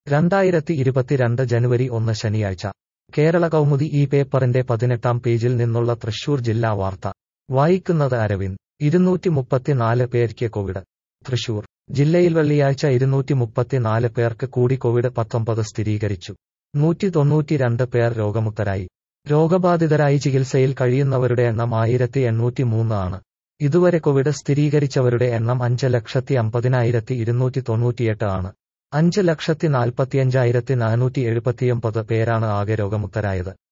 രണ്ടായിരത്തി ഇരുപത്തിരണ്ട് ജനുവരി ഒന്ന് ശനിയാഴ്ച കേരള കൗമുദി ഈ പേപ്പറിന്റെ പതിനെട്ടാം പേജിൽ നിന്നുള്ള തൃശൂർ ജില്ലാ വാർത്ത വായിക്കുന്നത് അരവിന്ദ് ഇരുന്നൂറ്റി മുപ്പത്തിനാല് പേർക്ക് കോവിഡ് തൃശൂർ ജില്ലയിൽ വെള്ളിയാഴ്ച ഇരുന്നൂറ്റി മുപ്പത്തിനാല് പേർക്ക് കൂടി കോവിഡ് പത്തൊമ്പത് സ്ഥിരീകരിച്ചു നൂറ്റി തൊണ്ണൂറ്റിരണ്ട് പേർ രോഗമുക്തരായി രോഗബാധിതരായി ചികിത്സയിൽ കഴിയുന്നവരുടെ എണ്ണം ആയിരത്തി എണ്ണൂറ്റി മൂന്ന് ആണ് ഇതുവരെ കോവിഡ് സ്ഥിരീകരിച്ചവരുടെ എണ്ണം അഞ്ച് ലക്ഷത്തി അമ്പതിനായിരത്തി ഇരുന്നൂറ്റി തൊണ്ണൂറ്റിയെട്ട് ആണ് അഞ്ച് ലക്ഷത്തി നാൽപ്പത്തിയഞ്ചായിരത്തി നാനൂറ്റി എഴുപത്തിയൊമ്പത് പേരാണ് ആകെ രോഗമുക്തരായത്